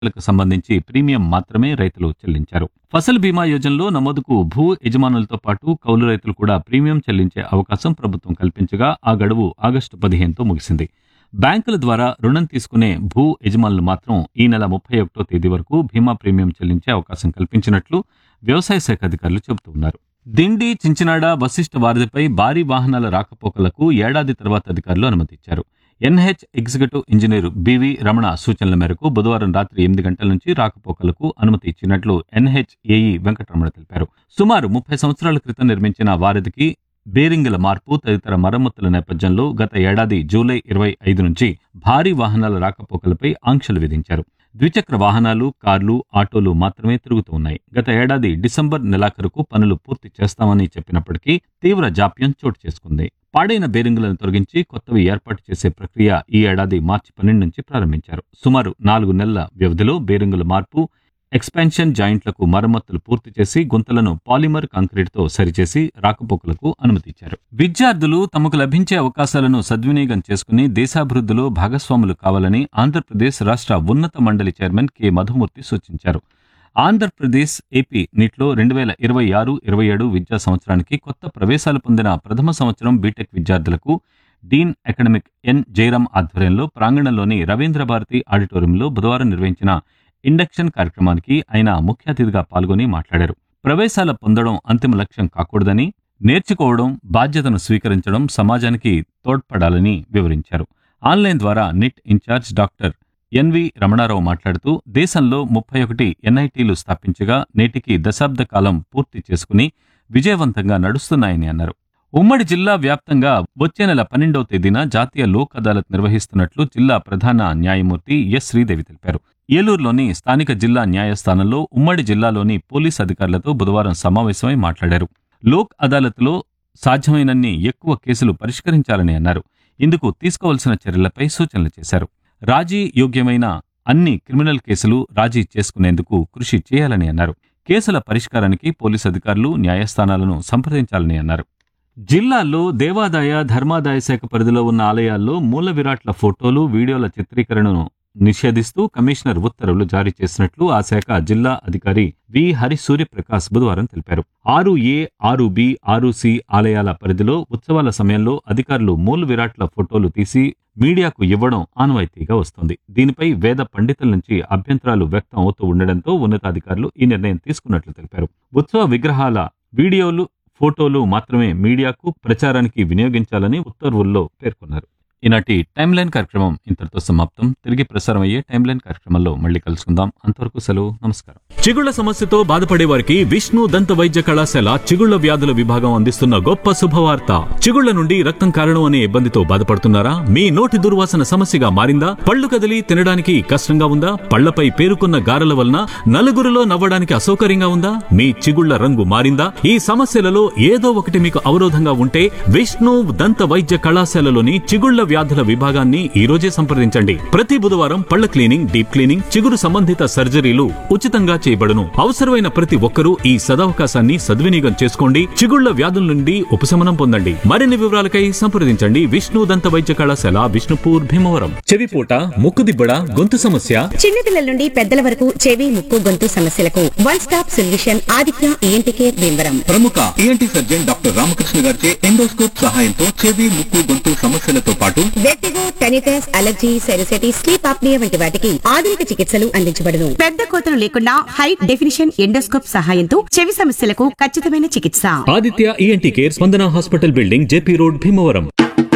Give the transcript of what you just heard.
లకు సంబంధించి ప్రీమియం మాత్రమే రైతులు చెల్లించారు ఫసల్ బీమా యోజనలో నమోదుకు భూ యజమానులతో పాటు కౌలు రైతులు కూడా ప్రీమియం చెల్లించే అవకాశం ప్రభుత్వం కల్పించగా ఆ గడువు ఆగస్టు పదిహేనుతో ముగిసింది బ్యాంకుల ద్వారా రుణం తీసుకునే భూ యజమానులు మాత్రం ఈ నెల ముప్పై ఒకటో తేదీ వరకు బీమా ప్రీమియం చెల్లించే అవకాశం కల్పించినట్లు వ్యవసాయ శాఖ అధికారులు చెబుతున్నారు దిండి చించినాడ వశిష్ఠ వారధిపై భారీ వాహనాల రాకపోకలకు ఏడాది తర్వాత అధికారులు అనుమతిచ్చారు NH executive engineer BV Ramana సూచనల మేరకు బుధవారం రాత్రి ఎనిమిది గంటల నుంచి రాకపోకలకు అనుమతి ఇచ్చినట్లు ఎన్హెచ్ ఏఈ వెంకటరమణ తెలిపారు సుమారు ముప్పై సంవత్సరాల క్రితం నిర్మించిన వారధికి బేరింగుల మార్పు తదితర మరమ్మతుల నేపథ్యంలో గత ఏడాది జూలై ఇరవై ఐదు నుంచి భారీ వాహనాల రాకపోకలపై ఆంక్షలు విధించారు ద్విచక్ర వాహనాలు కార్లు ఆటోలు మాత్రమే తిరుగుతూ ఉన్నాయి గత ఏడాది డిసెంబర్ నెలాఖరుకు పనులు పూర్తి చేస్తామని చెప్పినప్పటికీ తీవ్ర జాప్యం చోటు చేసుకుంది పాడైన బేరింగులను తొలగించి కొత్తవి ఏర్పాటు చేసే ప్రక్రియ ఈ ఏడాది మార్చి పన్నెండు నుంచి ప్రారంభించారు సుమారు నాలుగు నెలల వ్యవధిలో బేరింగుల మార్పు ఎక్స్పాన్షన్ జాయింట్లకు మరమ్మతులు పూర్తి చేసి గుంతలను పాలిమర్ కాంక్రీట్తో సరిచేసి రాకపోకలకు అనుమతిచ్చారు విద్యార్థులు తమకు లభించే అవకాశాలను సద్వినియోగం చేసుకుని దేశాభివృద్ధిలో భాగస్వాములు కావాలని ఆంధ్రప్రదేశ్ రాష్ట్ర ఉన్నత మండలి చైర్మన్ కె మధుమూర్తి సూచించారు ఆంధ్రప్రదేశ్ ఏపీ నీట్లో రెండు వేల ఇరవై ఆరు ఇరవై ఏడు విద్యా సంవత్సరానికి కొత్త ప్రవేశాలు పొందిన ప్రథమ సంవత్సరం బీటెక్ విద్యార్థులకు డీన్ అకాడమిక్ ఎన్ జయరాం ఆధ్వర్యంలో ప్రాంగణంలోని రవీంద్ర భారతి ఆడిటోరియంలో బుధవారం నిర్వహించిన ఇండక్షన్ కార్యక్రమానికి ఆయన ముఖ్య అతిథిగా పాల్గొని మాట్లాడారు ప్రవేశాల పొందడం అంతిమ లక్ష్యం కాకూడదని నేర్చుకోవడం బాధ్యతను స్వీకరించడం సమాజానికి తోడ్పడాలని వివరించారు ఆన్లైన్ ద్వారా NIT incharge doctor NV Ramana Rao మాట్లాడుతూ దేశంలో ముప్పై ఒకటి ఎన్ఐటీలు స్థాపించగా నేటికి దశాబ్ద కాలం పూర్తి చేసుకుని విజయవంతంగా నడుస్తున్నాయని అన్నారు ఉమ్మడి జిల్లా వ్యాప్తంగా వచ్చే నెల పన్నెండవ తేదీన జాతీయ లోక్ అదాలత్ నిర్వహిస్తున్నట్లు జిల్లా ప్రధాన న్యాయమూర్తి ఎస్ శ్రీదేవి తెలిపారు ఏలూరులోని స్థానిక జిల్లా న్యాయస్థానంలో ఉమ్మడి జిల్లాలోని పోలీస్ అధికారులతో బుధవారం సమావేశమై మాట్లాడారు లోక్ అదాలత్లో సాధ్యమైనన్ని ఎక్కువ కేసులు పరిష్కరించాలని అన్నారు ఇందుకు తీసుకోవాల్సిన చర్యలపై సూచనలు చేశారు రాజీ యోగ్యమైన అన్ని క్రిమినల్ కేసులు రాజీ చేసుకునేందుకు కృషి చేయాలని అన్నారు కేసుల పరిష్కారానికి పోలీసు అధికారులు న్యాయస్థానాలను సంప్రదించాలని అన్నారు జిల్లాల్లో దేవాదాయ ధర్మాదాయ శాఖ పరిధిలో ఉన్న ఆలయాల్లో మూల విరాట్ల ఫోటోలు వీడియోల చిత్రీకరణను నిషేధిస్తూ కమిషనర్ ఉత్తర్వులు జారీ చేసినట్లు ఆ శాఖ జిల్లా అధికారి వి హరి సూర్యప్రకాశ్ బుధవారం తెలిపారు ఆరు ఏ ఆరు బి ఆరు సి ఆలయాల పరిధిలో ఉత్సవాల సమయంలో అధికారులు మూల విరాట్ల ఫోటోలు తీసి మీడియాకు ఇవ్వడం ఆనవాయితీగా వస్తోంది దీనిపై వేద పండితుల నుంచి అభ్యంతరాలు వ్యక్తం అవుతూ ఉండడంతో ఉన్నతాధికారులు ఈ నిర్ణయం తీసుకున్నట్లు తెలిపారు ఉత్సవ విగ్రహాల వీడియోలు ఫోటోలు మాత్రమే మీడియాకు ప్రచారానికి వినియోగించాలని ఉత్తర్వుల్లో పేర్కొన్నారు ఈనాటి టైమ్ లైన్ కార్యక్రమం ఇంతటితో సమాప్తం తిరిగి ప్రసారం అయ్యే టైమ్ లైన్ కార్యక్రమంలో మళ్ళీ కలుసుకుందాం అంతవరకు సెలవు నమస్కారం చిగుళ్ల సమస్యతో బాధపడే వారికి విష్ణు దంత వైద్య కళాశాల చిగుళ్ల వ్యాధుల విభాగం అందిస్తున్న గొప్ప శుభవార్త చిగుళ్ల నుండి రక్తం కారణం అనే ఇబ్బందితో బాధపడుతున్నారా మీ నోటి దుర్వాసన సమస్యగా మారిందా పళ్ళు కదిలి తినడానికి కష్టంగా ఉందా పళ్లపై పేరుకున్న గారెల వలన నలుగురిలో నవ్వడానికి అసౌకర్యంగా ఉందా మీ చిగుళ్ల రంగు మారిందా ఈ సమస్యలలో ఏదో ఒకటి మీకు అవరోధంగా ఉంటే విష్ణు దంత వైద్య కళాశాలలోని చిగుళ్ల వ్యాధుల విభాగాన్ని ఈ రోజే సంప్రదించండి ప్రతి బుధవారం పళ్ల క్లీనింగ్ డీప్ క్లీనింగ్ చిగురు సంబంధిత సర్జరీలు ఉచితంగా చేయబడును అవసరమైన ప్రతి ఒక్కరూ ఈ సదవకాశాన్ని సద్వినియోగం చేసుకోండి చిగుళ్ల వ్యాధుల నుండి ఉపశమనం పొందండి మరిన్ని వివరాలకై సంప్రదించండి విష్ణు దంత వైద్య కళాశాల విష్ణుపూర్ భీమవరం చెవిపూట ముక్కుదిబ్బడ గొంతు సమస్య చిన్నపిల్లల నుండి పెద్దల వరకు చెవి ముక్కు గొంతు సమస్యలకు one stop solution Aditya ENT care Bhimavaram ప్రముఖ ఈఎన్టీ సర్జన్ డాక్టర్ రామకృష్ణ గారిచే ఎండోస్కోప్ సహాయంతో చెవి ముక్కు గొంతు సమస్యలతో పాటు vertigo tinnitus allergy sinusitis sleep apnoea వంటి వాటికి ఆధునిక చికిత్సలు అందించబడును పెద్ద కోతలు లేకుండా హై డెఫినిషన్ ఎండోస్కోప్ సహాయంతో చెవి సమస్యలకు ఖచ్చితమైన చికిత్స Aditya ENT care Spandana hospital building JP road Bhimavaram